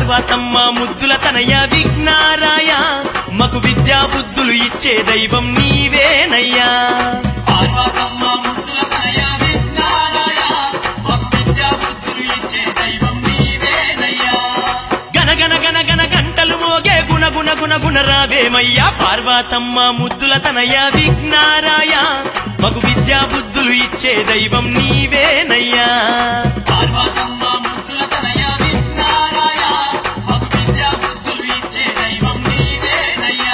పార్వతమ్మ ముద్దుల తనయ విఘ్నారాయ మకు విద్యా బుద్ధులు ఇచ్చే దైవం నీవేనయ్యా పార్వతమ్మ ముద్దుల తనయ విఘ్నాలయ మాకు విద్యా బుద్ధులు ఇచ్చే దైవం నీవేనయ్యా గన గన గన గన గంటలు మోగే గుణ గుణ గుణ గుణ రావేమయ్యా పార్వతమ్మ ముద్దుల తనయ విఘ్నారాయ మకు విద్యా బుద్ధులు ఇచ్చే దైవం నీవేనయ్యా పార్వతమ్మ ముద్దుల తనయ విఘ్నాలయ మాకు విద్యా బుద్ధులు ఇచ్చే దైవం నీవేనయ్యా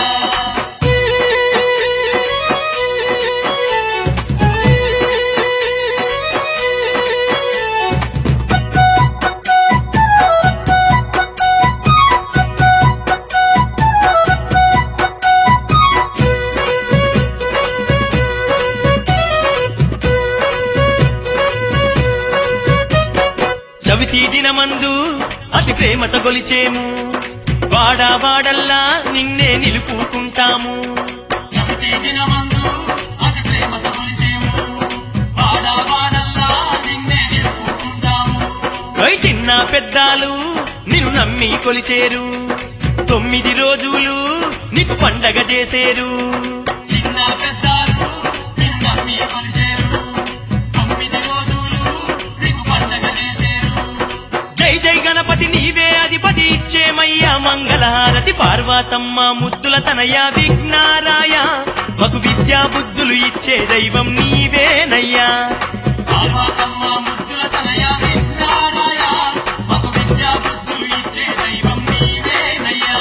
చవితి దినమందు అతి ప్రేమతో గొలిచేము వాడా వాడల్లా నిన్నే నిలుపుకుంటాము చవితి దినమందు అతి ప్రేమతో కొలిచేము వాడా వాడల్లా నిన్నే నిలుపుకుంటాము ఓ చిన్న పెద్దాలు నిన్ను నమ్మి కొలిచేరు తొమ్మిది రోజులు నీకు పండగ చేసేరు చిన్న పెద్దాలు నిన్ను నమ్మి కొలిచేరు తొమ్మిది రోజులు నీకు పండగ చేసేరు జై జై గణపతి నీవే అధిపతి ఇచ్చేమయ్యా మంగళహారతి పార్వతమ్మ ముద్దుల తనయ విఘ్నారాయ మకు విద్యా బుద్ధులు ఇచ్చే దైవం నీవేనయ్యా పార్వతమ్మ ముద్దుల తనయ విఘ్నాలయ మాకు విద్యా బుద్ధులు ఇచ్చే దైవం నీవేనయ్యా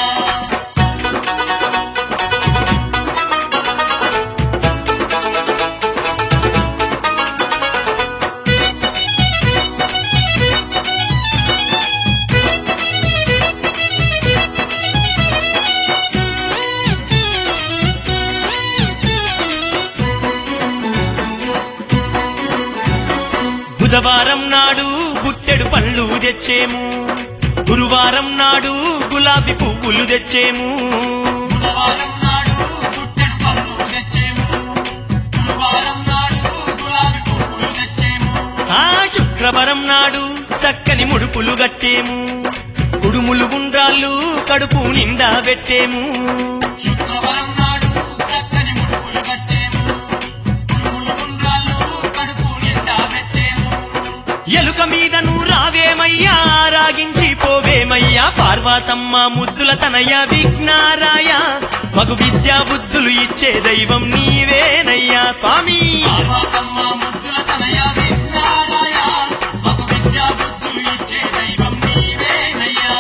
బుధవారం నాడు గుట్టెడు పళ్ళు తెచ్చేము గురువారం నాడు గులాబీ పువ్వులు తెచ్చేము బుధవారం నాడు పుట్టెడు పళ్ళు తెచ్చేము గురువారం నాడు గులాబీ పువ్వులు తెచ్చేము ఆ శుక్రవారం నాడు చక్కని ముడుపులు కట్టేము కుడుములు గుండ్రాళ్ళు కడుపు నిండా పెట్టేము శుక్రవారం నాడు చక్కని ముడుపులు కట్టేము పురుగుల గుండ్రాలు కడుపు నిండా పెట్టేము ఎలుక మీద నువ్వు రావేమయ్యా రాగించి పోవేమయ్యా పార్వతమ్మ ముద్దుల తనయ విఘ్నారాయ మగు విద్యా బుద్ధులు ఇచ్చే దైవం నీవేనయ్యా స్వామి పార్వతమ్మ ముద్దుల తనయ విఘ్నాలయ మాకు విద్యా బుద్ధులు ఇచ్చే దైవం నీవేనయ్యా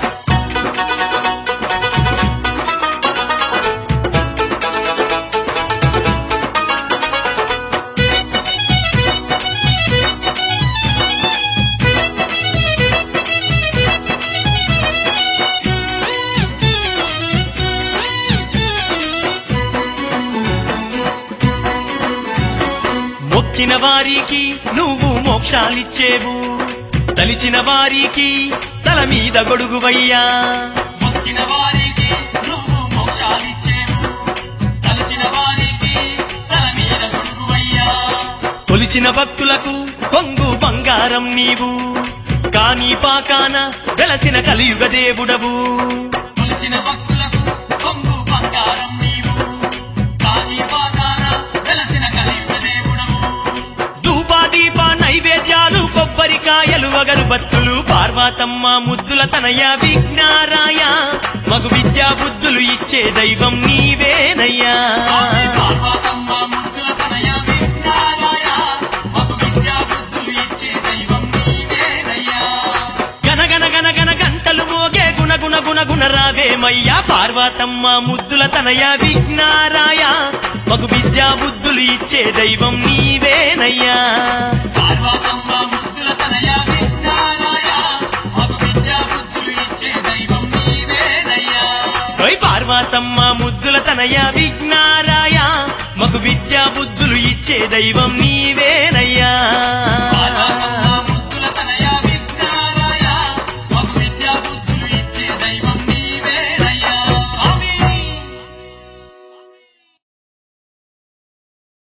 మొక్కిన వారికి నువ్వు మోక్షాలిచ్చేవు తలిచిన వారికి తల మీద గొడుగువయ్యా మొక్కిన వారికి నువ్వు మోక్షాలిచ్చేవు తలచిన వారికి తల మీద గొడుగువయ్యా కొలిచిన భక్తులకు కొంగు బంగారం నీవు కాని పాకాన వెలసిన కలియుగ దేవుడవు కొలిచిన భక్తులకు కొంగు బంగారం నీవు కాని పాదాన వెలసిన కలియుగ దేవుడవు ధూపాదీప నైవేద్యాలు కొబ్బరికాయలు అగరుబత్తులు పార్వతమ్మ ముద్దుల తనయ విఘ్నారాయ మగు విద్యా బుద్ధులు ఇచ్చే దైవం నీవేనయ్యా పార్వతమ్మ ముద్దుల తనయ విఘ్నాలయ మాకు విద్యా బుద్ధులు ఇచ్చే దైవం నీవేనయ్యా గన గన గన గన గంటలు మోగే గుణ గుణ గుణ గుణ రావేమయ్యా పార్వతమ్మ ముద్దుల తనయ విఘ్నారాయ మగు విద్యా బుద్ధులు ఇచ్చే దైవం నీవేనయ్యా పార్వతమ్మ ముద్దుల తనయ విఘ్నాలయ మాకు విద్యా బుద్ధులు ఇచ్చే దైవం నీవేనయ్యా ఓయ్ పార్వతమ్మ ముద్దుల తనయ విఘ్నారాయ మగు విద్యా బుద్ధులు ఇచ్చే దైవం నీవే